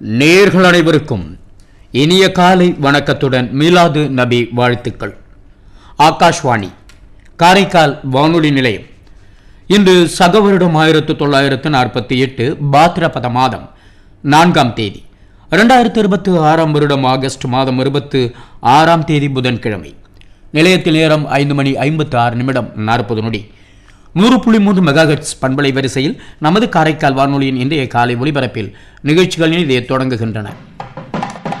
நேர்கள் அனைவருக்கும் இனிய காலை வணக்கத்துடன் மீலாது நபி வாழ்த்துக்கள் ஆகாஷ்வாணி காரைக்கால் வானொலி நிலையம் இன்று சக வருடம் ஆயிரத்து தொள்ளாயிரத்து நாற்பத்தி எட்டு பாத்ரபத மாதம் நான்காம் தேதி இரண்டாயிரத்து இருபத்தி ஆறாம் வருடம் ஆகஸ்ட் மாதம் இருபத்து ஆறாம் தேதி புதன்கிழமை நிலையத்தில் நேரம் ஐந்து மணி ஐம்பத்து ஆறு நிமிடம் நாற்பது நொடி நூறு புள்ளி மூன்று மெகாஹெட்ஸ் பண்பலை வரிசையில் நமது காரைக்கால் வானொலியின் இன்றைய காலை ஒலிபரப்பில் நிகழ்ச்சிகள் இதை தொடங்குகின்றன